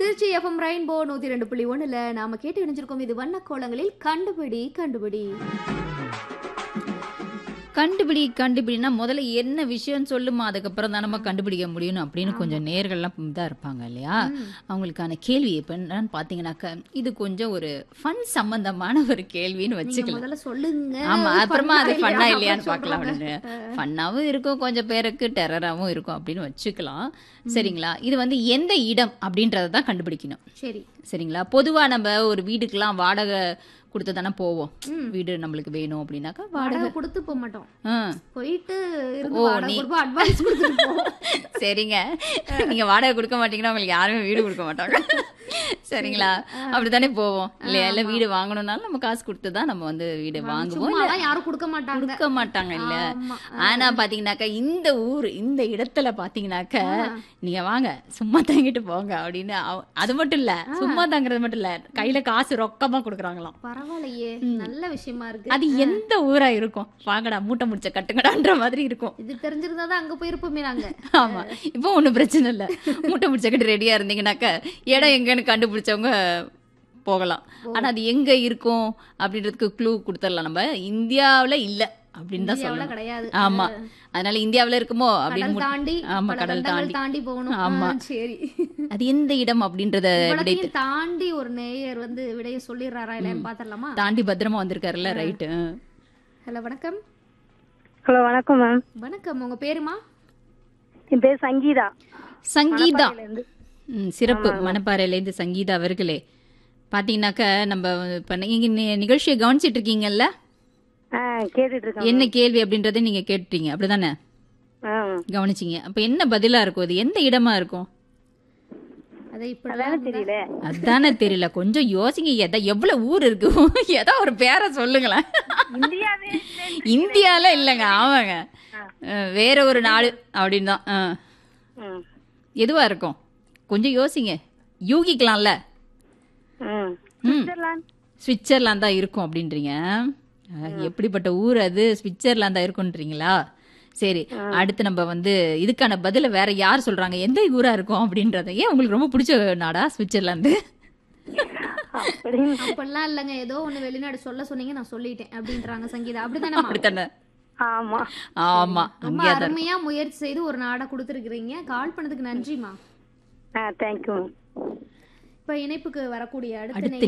Trichy FM rainbow நூத்தி ரெண்டு புள்ளி ஒண்ணுல நாம கேட்டு இணைஞ்சிருக்கோம் இது வண்ண கோலங்களில் கண்டுபிடி கண்டுபிடி கண்டுபிடி கண்டுபிடினா முதல்ல என்ன விஷயம் சொல்லுமா அதுக்கப்புறம் தான் நம்ம கண்டுபிடிக்க முடியும் அப்படின்னு கொஞ்சம் நேர்கள்லாம் இதாக இருப்பாங்க இல்லையா அவங்களுக்கான கேள்வி இப்போ என்னன்னு பார்த்தீங்கன்னாக்க இது கொஞ்சம் ஒரு ஃபன் சம்பந்தமான ஒரு கேள்வின்னு நீங்க வச்சுக்கலாம் முதல்ல சொல்லுங்க ஆமா அப்புறமா அது இல்லையா? ஃபன்னா அப்புறம் இல்லையான்னு பார்க்கலாம் சொல்றாங்க. அப்படின்னு ஃபன்னாவும் இருக்கும் கொஞ்சம் பேருக்கு டெரராகவும் இருக்கும் அப்படின்னு வச்சுக்கலாம் சரிங்களா இது வந்து எந்த இடம் அப்படின்றத தான் கண்டுபிடிக்கணும் சரி சரிங்களா பொதுவா நம்ம ஒரு வீட்டுக்கெல்லாம் வாடகை கொடுத்து தானே போவோம் வீடு நம்மளுக்கு வேணும் அப்படின்னாக்கா வாடகை வாடகை கொடுத்து போக மாட்டோம் ஆ போயிட்டு இருந்து ஓ, வாடகை நீ- கொடுப்போம் அட்வான்ஸ் கொடுத்துட்டு போவோம் சரிங்க நீங்க வாடகை கொடுக்க மாட்டீங்கன்னா உங்களுக்கு யாருமே வீடு கொடுக்க மாட்டாங்க சரிங்களா அப்படித்தானே போவோம் இல்லையா இல்ல வீடு வாங்கணும்னாலும் நம்ம காசு கொடுத்து தான் நம்ம வந்து வீடு வாங்குவோம் இல்ல சும்மாலாம் யாரும் கொடுக்க மாட்டாங்க கொடுக்க மாட்டாங்க இல்ல ஆமா. ஆனா பாத்தீங்கன்னாக்கா இந்த ஊர் இந்த இடத்துல பாத்தீங்கன்னாக்க நீங்க வாங்க சும்மா தங்கிட்டு போங்க அப்படின்னு அவ- அது மட்டும் இல்ல சும்மா தங்குறது மட்டும் இல்ல கையில காசு ரொக்கமா கொடுக்குறாங்களாம் பரவாயில்லையே நல்ல விஷயமா இருக்கு அது எந்த ஊரா இருக்கும் வாங்கடா மூட்டை முடிச்ச கட்டுங்கடான்ற மாதிரி இருக்கும் இது தெரிஞ்சிருந்தா தான் அங்க போயிருப்போமே நாங்க ஆமா இப்போ ஒண்ணும் பிரச்சனை இல்ல மூட்டை முடிச்சக்கிட்டு ரெடியா இருந்தீங்கன்னாக்க இடம் எங்கன்னு கண்டுபிடிச்சவங்க போகலாம் ஆனா அது எங்க இருக்கும் அப்படின்றதுக்கு க்ளூ கொடுத்துடலாம் நம்ம இந்தியாவுல இல்ல அப்படின்னு தான் இந்தியாவுல சொல்லணும் கிடையாது ஆமா அதனால இந்தியாவுல இருக்குமோ அப்படின்னு கடல் மு- தாண்டி ஆமா பல கடல் கண்டங்கள் தாண்டி தாண்டி போகணும் ஆமா. ஆ, சரி அது எந்த இடம் அப்படின்றத விடை இவ்வளத்தையும் தாண்டி ஒரு நேயர் வந்து விடைய சொல்லிடுறாரா இல்லையான்னு பாத்திரலாமா தாண்டி பத்திரமா வந்திருக்காருல்ல ரைட்டு ஹலோ வணக்கம் ஹலோ வணக்கம் மேம் வணக்கம் உங்க பேருமா என் பேர் சங்கீதா சங்கீதா இருந்து. ம், சிறப்பு மணப்பாறையிலேருந்து சங்கீதா அவர்களே பாத்தீங்கன்னாக்க நம்ம இப்ப நீங்க நி- நிகழ்ச்சியை கவனிச்சிட்டு இருக்கீங்கல்ல ஆ கேட்டுட்டு இருக்கேன் என்ன கேள்வி அப்படின்றத நீங்க கேட்டுட்டீங்க அப்படிதானே ஆ கவனிச்சீங்க அப்ப என்ன பதிலா இருக்கும் இது எந்த இடமா இருக்கும் அதை இப்படி அதானே தெரியல அதானே தெரியல கொஞ்சம் யோசிங்க எதா எவ்வளவு ஊர் இருக்கு ஏதோ ஒரு பேரை சொல்லுங்களேன் இந்தியாவே இந்தியால இல்லைங்க ஆமாங்க அஹ், வேற ஒரு நாடு அப்படின்னு தான் அஹ். ம் எதுவா இருக்கும் கொஞ்சம் யோசிங்க யூகிக்கலாம்ல ம் சுவிட்சர்லாந்து சுவிட்சர்லாந்து தான் இருக்கும் அப்படின்றீங்க அஹ், எப்படிப்பட்ட ஊர் அது சுவிட்சர்லாந்து தான் இருக்குன்றீங்களா சரி அடுத்து நம்ம வந்து இதுக்கான பதில வேற யார் சொல்றாங்க எந்த ஊரா இருக்கும் அப்படின்றத ஏன் உங்களுக்கு ரொம்ப பிடிச்ச நாடா சுவிட்சர்லாந்து அப்படின்னு அப்படிலாம் இல்லைங்க ஏதோ ஒண்ணு வெளிநாடு சொல்ல சொன்னீங்க நான் சொல்லிட்டேன் அப்படின்றாங்க சங்கீதா அப்படித்தானேமா அப்படித்தானே ஆமா ஆமா ரொம்ப அங்கேயா தான் அருமையா முயற்சி செய்து ஒரு நாடை கொடுத்துருக்கீங்க கால் பண்ணதுக்கு நன்றிமா ஆ தேங்க்யூ இப்ப இணைப்புக்கு வரக்கூடிய அடுத்த அடுத்த